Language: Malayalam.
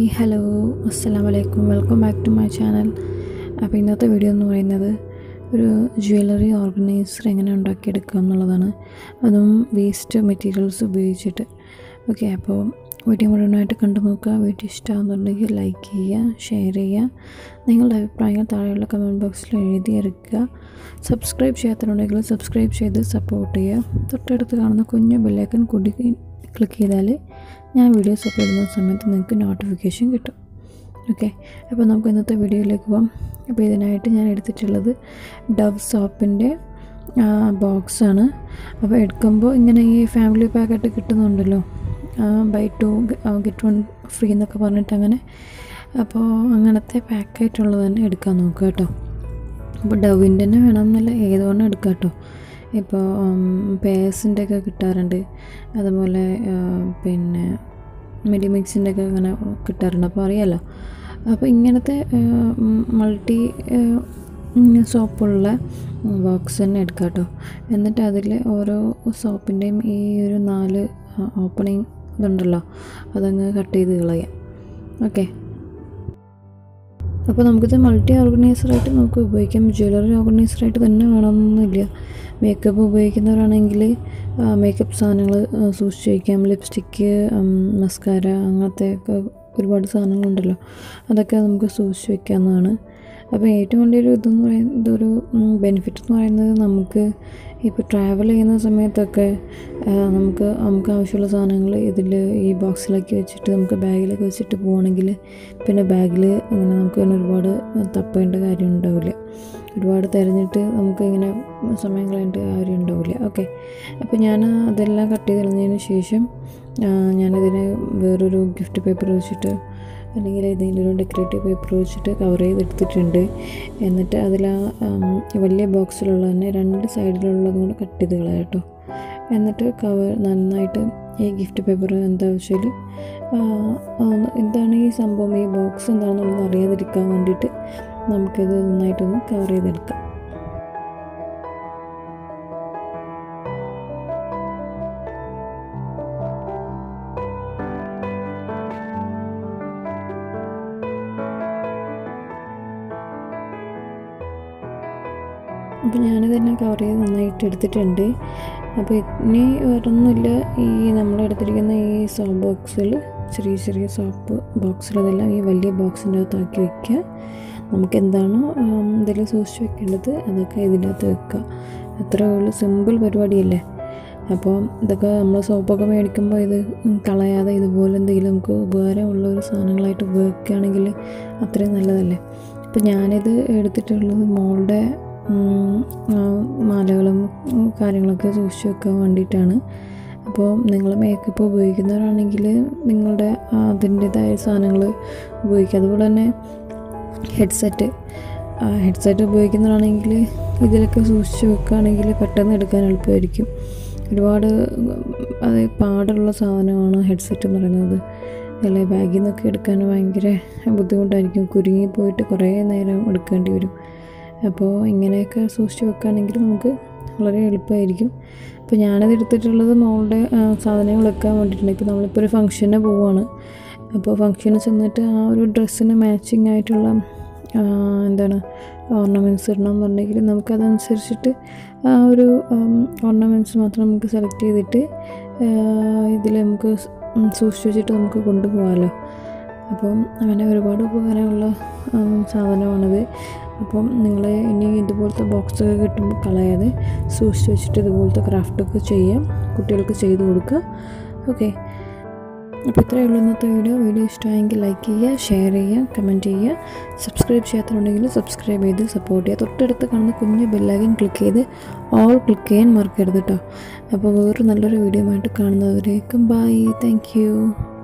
ഹലോ അസ്സാം വലൈക്കും welcome back to my channel അപ്പോൾ ഇന്നത്തെ വീഡിയോ എന്ന് പറയുന്നത് ഒരു ജ്വല്ലറി ഓർഗനൈസർ എങ്ങനെ ഉണ്ടാക്കിയെടുക്കുക എന്നുള്ളതാണ് അതും വേസ്റ്റ് മെറ്റീരിയൽസ് ഉപയോഗിച്ചിട്ട് ഓക്കെ അപ്പോൾ വീഡിയോ മുഴുവനായിട്ട് കണ്ടു നോക്കുക വീഡിയോ ഇഷ്ടമാകുന്നുണ്ടെങ്കിൽ ലൈക്ക് ചെയ്യുക ഷെയർ ചെയ്യുക നിങ്ങളുടെ അഭിപ്രായങ്ങൾ താഴെയുള്ള കമൻറ്റ് ബോക്സിൽ എഴുതി ഇറക്കുക സബ്സ്ക്രൈബ് ചെയ്യാത്തതുണ്ടെങ്കിൽ സബ്സ്ക്രൈബ് ചെയ്ത് സപ്പോർട്ട് ചെയ്യുക തൊട്ടടുത്ത് കാണുന്ന കുഞ്ഞു ബെല്ലൈക്കൺ കൂടി ക്ലിക്ക് ചെയ്താൽ ഞാൻ വീഡിയോസ് അപ്ലോഡ് ചെയ്യുന്ന സമയത്ത് നിങ്ങൾക്ക് നോട്ടിഫിക്കേഷൻ കിട്ടും ഓക്കെ അപ്പോൾ നമുക്ക് ഇന്നത്തെ വീഡിയോയിലേക്ക് പോകാം അപ്പോൾ ഇതിനായിട്ട് ഞാൻ എടുത്തിട്ടുള്ളത് ഡവ് സോപ്പിൻ്റെ ബോക്സാണ് അപ്പോൾ എടുക്കുമ്പോൾ ഇങ്ങനെ ഈ ഫാമിലി പാക്കറ്റ് കിട്ടുന്നുണ്ടല്ലോ buy two get one free എന്നൊക്കെ പറഞ്ഞിട്ട് അങ്ങനെ അപ്പോൾ അങ്ങനത്തെ പാക്കായിട്ടുള്ളത് തന്നെ എടുക്കാൻ നോക്കുക കേട്ടോ അപ്പോൾ ഡവിൻ്റെ തന്നെ വേണമെന്നല്ല ഏതുകൊണ്ട് എടുക്കാം കേട്ടോ ഇപ്പോൾ പേഴ്സിൻ്റെ ഒക്കെ കിട്ടാറുണ്ട് അതുപോലെ പിന്നെ മെഡിമിക്സിൻ്റെ ഒക്കെ അങ്ങനെ കിട്ടാറുണ്ട് അപ്പോൾ അറിയാമല്ലോ അപ്പോൾ ഇങ്ങനത്തെ മൾട്ടി സോപ്പുള്ള ബോക്സ് തന്നെ എടുക്കാം കേട്ടോ എന്നിട്ട് അതിൽ ഓരോ സോപ്പിൻ്റെയും ഈ ഒരു നാല് ഓപ്പണിങ് ഇതുണ്ടല്ലോ അതങ്ങ് കട്ട് ചെയ്ത് കളയാം ഓക്കെ അപ്പോൾ നമുക്കിത് മൾട്ടി ഓർഗനൈസറായിട്ട് നമുക്ക് ഉപയോഗിക്കാം ജ്വല്ലറി ഓർഗനൈസറായിട്ട് തന്നെ വേണമെന്നൊന്നുമില്ല മേക്കപ്പ് ഉപയോഗിക്കുന്നവരാണെങ്കിൽ മേക്കപ്പ് സാധനങ്ങൾ സൂക്ഷിച്ച് വയ്ക്കാം ലിപ്സ്റ്റിക്ക് മസ്കാര അങ്ങനത്തെ ഒക്കെ ഒരുപാട് സാധനങ്ങളുണ്ടല്ലോ അതൊക്കെ നമുക്ക് സൂക്ഷിച്ച് വയ്ക്കാവുന്നതാണ് അപ്പോൾ ഏറ്റവും വലിയൊരു ഇതെന്ന് പറയുന്നത് ഇതൊരു ബെനിഫിറ്റ് എന്ന് പറയുന്നത് നമുക്ക് ഇപ്പോൾ ട്രാവൽ ചെയ്യുന്ന സമയത്തൊക്കെ നമുക്ക് നമുക്ക് ആവശ്യമുള്ള സാധനങ്ങൾ ഇതിൽ ഈ ബോക്സിലാക്കി വെച്ചിട്ട് നമുക്ക് ബാഗിലൊക്കെ വെച്ചിട്ട് പോവുകയാണെങ്കിൽ പിന്നെ ബാഗിൽ അങ്ങനെ നമുക്ക് തന്നെ ഒരുപാട് തപ്പേണ്ട കാര്യം ഉണ്ടാവില്ല ഒരുപാട് തിരഞ്ഞിട്ട് നമുക്ക് ഇങ്ങനെ സമയം കളയേണ്ട കാര്യം ഉണ്ടാവില്ല ഓക്കെ അപ്പോൾ ഞാൻ അതെല്ലാം കട്ട് ചെയ്ത് കളഞ്ഞതിന് ശേഷം ഞാനിതിനെ വേറൊരു ഗിഫ്റ്റ് പേപ്പർ വെച്ചിട്ട് അല്ലെങ്കിൽ ഏതെങ്കിലും ഒരു ഡെക്കറേറ്റീവ് പേപ്പർ വെച്ചിട്ട് കവർ ചെയ്തെടുത്തിട്ടുണ്ട് എന്നിട്ട് അതിൽ ആ വലിയ ബോക്സിലുള്ള തന്നെ രണ്ട് സൈഡിലുള്ളതും കൂടെ കട്ട് ചെയ്ത് കളയാം കേട്ടോ എന്നിട്ട് കവർ നന്നായിട്ട് ഈ ഗിഫ്റ്റ് പേപ്പർ എന്താ വെച്ചാൽ എന്താണ് ഈ സംഭവം ഈ ബോക്സ് എന്താണെന്നുള്ളത് അറിയാതിരിക്കാൻ വേണ്ടിയിട്ട് നമുക്കിത് നന്നായിട്ടൊന്ന് കവർ ചെയ്തെടുക്കാം അപ്പോൾ ഞാനിത് തന്നെ കവർ ചെയ്ത് നന്നായിട്ട് എടുത്തിട്ടുണ്ട് അപ്പോൾ ഇനി വേറൊന്നുമില്ല ഈ നമ്മൾ എടുത്തിരിക്കുന്ന ഈ സോപ്പ് ബോക്സിൽ ചെറിയ ചെറിയ സോപ്പ് ബോക്സിൽ അതെല്ലാം ഈ വലിയ ബോക്സിൻ്റെ അകത്താക്കി വയ്ക്കുക നമുക്ക് എന്താണോ ഇതിൽ സൂക്ഷിച്ച് വെക്കേണ്ടത് അതൊക്കെ ഇതിൻ്റെ അകത്ത് വെക്കുക അത്രേ ഉള്ളൂ സിമ്പിൾ പരിപാടിയല്ലേ അപ്പോൾ ഇതൊക്കെ നമ്മൾ സോപ്പൊക്കെ മേടിക്കുമ്പോൾ ഇത് കളയാതെ ഇതുപോലെ എന്തെങ്കിലും നമുക്ക് ഉപകാരമുള്ള ഒരു സാധനങ്ങളായിട്ട് ഉപയോഗിക്കുകയാണെങ്കിൽ അത്രയും നല്ലതല്ലേ അപ്പോൾ ഞാനിത് എടുത്തിട്ടുള്ളത് മോളുടെ മാലകളും കാര്യങ്ങളൊക്കെ സൂക്ഷിച്ച് വെക്കാൻ വേണ്ടിയിട്ടാണ് അപ്പോൾ നിങ്ങൾ മേക്കപ്പ് ഉപയോഗിക്കുന്നവരാണെങ്കിൽ നിങ്ങളുടെ അതിൻ്റേതായ സാധനങ്ങൾ ഉപയോഗിക്കുക അതുപോലെ തന്നെ ഹെഡ്സെറ്റ് ഹെഡ്സെറ്റ് ഉപയോഗിക്കുന്നവരാണെങ്കിൽ ഇതിലൊക്കെ സൂക്ഷിച്ച് വെക്കുകയാണെങ്കിൽ പെട്ടെന്ന് എടുക്കാൻ എളുപ്പമായിരിക്കും ഒരുപാട് അത് പാടുള്ള സാധനമാണ് ഹെഡ്സെറ്റ് എന്ന് പറയുന്നത് അല്ലെ ബാഗിൽ നിന്നൊക്കെ എടുക്കാൻ ഭയങ്കര ബുദ്ധിമുട്ടായിരിക്കും കുരുങ്ങി പോയിട്ട് കുറേ നേരം എടുക്കേണ്ടി വരും അപ്പോൾ ഇങ്ങനെയൊക്കെ സൂക്ഷിച്ച് വെക്കുകയാണെങ്കിൽ നമുക്ക് വളരെ എളുപ്പമായിരിക്കും അപ്പോൾ ഞാനത് എടുത്തിട്ടുള്ളത് മോളുടെ സാധനങ്ങൾ വെക്കാൻ വേണ്ടിയിട്ടുണ്ട് ഇപ്പോൾ നമ്മളിപ്പോൾ ഒരു ഫംഗ്ഷന് പോവുകയാണ് അപ്പോൾ ഫംഗ്ഷന് ചെന്നിട്ട് ആ ഒരു ഡ്രസ്സിന് മാച്ചിങ് ആയിട്ടുള്ള എന്താണ് ഓർണമെൻറ്റ്സ് ഇടണം എന്നുണ്ടെങ്കിൽ നമുക്കതനുസരിച്ചിട്ട് ആ ഒരു ഓർണമെൻറ്റ്സ് മാത്രം നമുക്ക് സെലക്ട് ചെയ്തിട്ട് ഇതിൽ നമുക്ക് സൂക്ഷിച്ച് വെച്ചിട്ട് നമുക്ക് കൊണ്ടുപോകാമല്ലോ അപ്പം അങ്ങനെ ഒരുപാട് ഉപകാരമുള്ള സാധനമാണിത് അപ്പം നിങ്ങൾ ഇനി ഇതുപോലത്തെ ബോക്സൊക്കെ കിട്ടുമ്പോൾ കളയാതെ സൂക്ഷിച്ച് വെച്ചിട്ട് ഇതുപോലത്തെ ക്രാഫ്റ്റൊക്കെ ചെയ്യാം കുട്ടികൾക്ക് ചെയ്ത് കൊടുക്കുക ഓക്കെ അപ്പോൾ ഇത്രയേ ഉള്ളൂ ഇന്നത്തെ വീഡിയോ വീഡിയോ ഇഷ്ടമായെങ്കിൽ ലൈക്ക് ചെയ്യുക ഷെയർ ചെയ്യുക കമൻറ്റ് ചെയ്യുക സബ്സ്ക്രൈബ് ചെയ്യാത്തതുണ്ടെങ്കിൽ സബ്സ്ക്രൈബ് ചെയ്ത് സപ്പോർട്ട് ചെയ്യുക തൊട്ടടുത്ത് കാണുന്ന കുഞ്ഞ് ബെല്ലൈക്കൻ ക്ലിക്ക് ചെയ്ത് ഓൾ ക്ലിക്ക് ചെയ്യാൻ മറക്കരുത് കേട്ടോ അപ്പോൾ വേറൊരു നല്ലൊരു വീഡിയോ ആയിട്ട് കാണുന്നവരേക്കും ബൈ താങ്ക്